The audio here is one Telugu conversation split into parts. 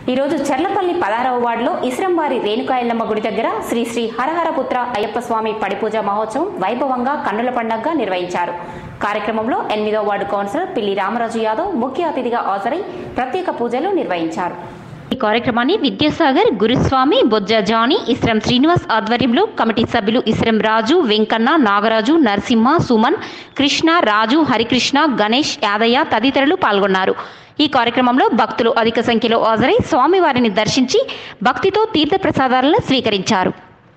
ఈరోజు చర్లపల్లి పదారవ వార్డులో ఇస్రంవారి రేణుకాయల్లమ్మ గుడి దగ్గర శ్రీ శ్రీ హరహరపుత్ర అయ్యప్ప స్వామి పడిపూజ మహోత్సవం వైభవంగా కన్నుల పండగగా నిర్వహించారు కార్యక్రమంలో ఎనిమిదో వార్డు కౌన్సిలర్ పిల్లి రామరాజు యాదవ్ ముఖ్య అతిథిగా హాజరై ప్రత్యేక పూజలు నిర్వహించారు ఈ కార్యక్రమాన్ని విద్యాసాగర్ గురుస్వామి బొజ్జ జానీ ఇస్రం శ్రీనివాస్ ఆధ్వర్యంలో కమిటీ సభ్యులు ఇస్రం రాజు వెంకన్న నాగరాజు నరసింహ సుమన్ కృష్ణ రాజు హరికృష్ణ గణేష్ యాదయ్య తదితరులు పాల్గొన్నారు ఈ కార్యక్రమంలో భక్తులు అధిక సంఖ్యలో హాజరై స్వామివారిని దర్శించి భక్తితో తీర్థ ప్రసాదాలను స్వీకరించారు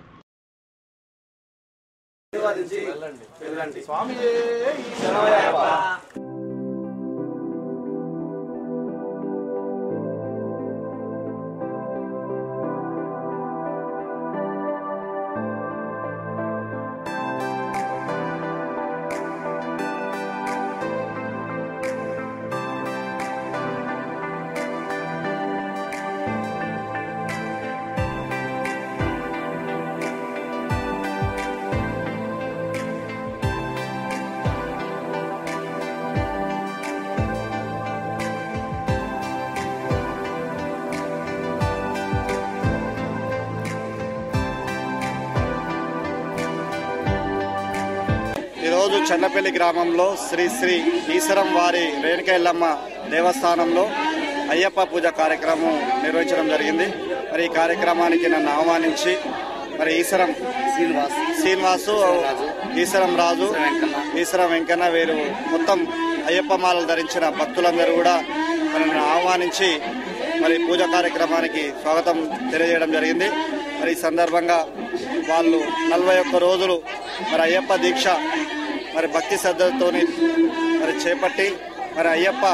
ఈరోజు చెన్నపల్లి గ్రామంలో శ్రీ శ్రీ ఈశ్వరం వారి రేణుకెళ్ళమ్మ దేవస్థానంలో అయ్యప్ప పూజ కార్యక్రమం నిర్వహించడం జరిగింది మరి ఈ కార్యక్రమానికి నన్ను ఆహ్వానించి మరి ఈశ్వరం శ్రీనివాస్ శ్రీనివాసు ఈశ్వరం రాజు ఈశ్వరం వెంకన్న వీరు మొత్తం అయ్యప్ప మాలలు ధరించిన భక్తులందరూ కూడా మరి నన్ను ఆహ్వానించి మరి పూజ కార్యక్రమానికి స్వాగతం తెలియజేయడం జరిగింది మరి ఈ సందర్భంగా వాళ్ళు నలభై ఒక్క రోజులు మరి అయ్యప్ప దీక్ష మరి భక్తి శ్రద్ధతోని మరి చేపట్టి మరి అయ్యప్ప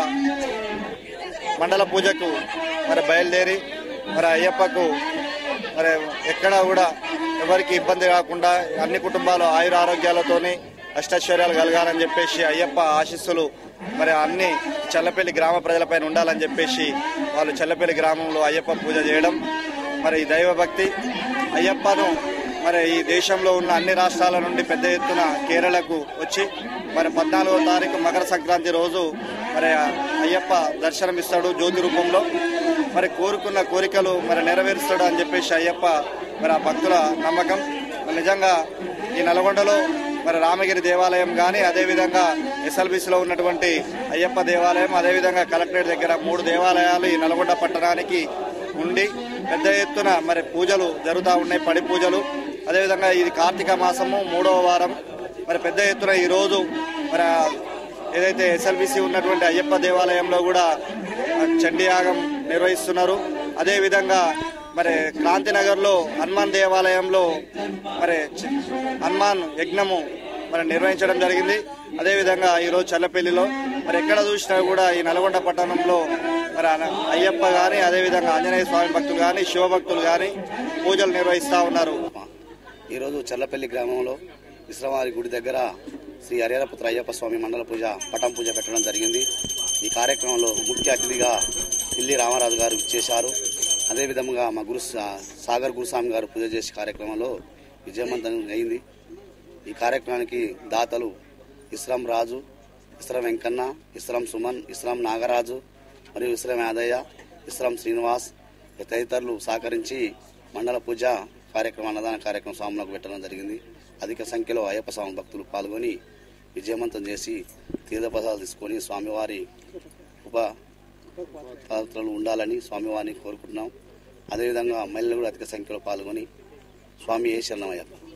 మండల పూజకు మరి బయలుదేరి మరి అయ్యప్పకు మరి ఎక్కడ కూడా ఎవరికి ఇబ్బంది కాకుండా అన్ని కుటుంబాలు ఆయుర ఆరోగ్యాలతోని అష్టైశ్వర్యాలు కలగాలని చెప్పేసి అయ్యప్ప ఆశీస్సులు మరి అన్ని చల్లపల్లి గ్రామ ప్రజలపైన ఉండాలని చెప్పేసి వాళ్ళు చల్లపల్లి గ్రామంలో అయ్యప్ప పూజ చేయడం మరి ఈ దైవభక్తి అయ్యప్పను మరి ఈ దేశంలో ఉన్న అన్ని రాష్ట్రాల నుండి పెద్ద ఎత్తున కేరళకు వచ్చి మరి పద్నాలుగో తారీఖు మకర సంక్రాంతి రోజు మరి అయ్యప్ప దర్శనం ఇస్తాడు జ్యోతి రూపంలో మరి కోరుకున్న కోరికలు మరి నెరవేరుస్తాడు అని చెప్పేసి అయ్యప్ప మరి ఆ భక్తుల నమ్మకం మరి నిజంగా ఈ నల్గొండలో మరి రామగిరి దేవాలయం కానీ అదేవిధంగా ఎస్ఎల్బిసిలో ఉన్నటువంటి అయ్యప్ప దేవాలయం అదేవిధంగా కలెక్టరేట్ దగ్గర మూడు దేవాలయాలు ఈ నల్గొండ పట్టణానికి ఉండి పెద్ద ఎత్తున మరి పూజలు జరుగుతూ ఉన్నాయి పడి పూజలు అదేవిధంగా ఇది కార్తీక మాసము మూడవ వారం మరి పెద్ద ఎత్తున ఈ రోజు మరి ఆ ఏదైతే ఎస్ఎల్బిసి ఉన్నటువంటి అయ్యప్ప దేవాలయంలో కూడా ఆ, చండీ యాగం నిర్వహిస్తున్నారు అదేవిధంగా మరి క్రాంతినగర్లో హనుమాన్ దేవాలయంలో మరి చ- హనుమాన్ యజ్ఞము మరి నిర్వహించడం జరిగింది అదేవిధంగా ఈరోజు చల్లపల్లిలో మరి ఎక్కడ చూసినా కూడా ఈ నల్గొండ పట్టణంలో మరి అన- అయ్యప్ప కానీ అదేవిధంగా ఆంజనేయ స్వామి భక్తులు కానీ శివభక్తులు కానీ పూజలు నిర్వహిస్తూ ఉన్నారు ఈరోజు చల్లపల్లి గ్రామంలో విశ్రవారి గుడి దగ్గర శ్రీ హరిహరపుత్ర అయ్యప్ప స్వామి మండల పూజ పటం పూజ పెట్టడం జరిగింది ఈ కార్యక్రమంలో ముఖ్య అతిథిగా పిల్లి రామరాజు గారు ఇచ్చేశారు అదేవిధంగా మా గురు సా- సాగర్ గురుస్వామి గారు పూజ చేసే కార్యక్రమంలో విజయవంతం అయింది ఈ కార్యక్రమానికి దాతలు ఇస్రాం రాజు ఇస్రాం వెంకన్న ఇస్రాం సుమన్ ఇస్రాం నాగరాజు మరియు ఇస్రాం యాదయ్య ఇస్రాం శ్రీనివాస్ తదితరులు సహకరించి మండల పూజ కార్యక్రమం అన్నదాన కార్యక్రమం స్వాములకు పెట్టడం జరిగింది అధిక సంఖ్యలో అయ్యప్ప స్వామి భక్తులు పాల్గొని విజయవంతం చేసి తీర్థప్రసాదాలు తీసుకొని స్వామివారి ఉప పాత్రలు ఉండాలని స్వామివారిని కోరుకుంటున్నాం అదేవిధంగా మహిళలు కూడా అధిక సంఖ్యలో పాల్గొని స్వామి ఏ శరణమయ్యప్ప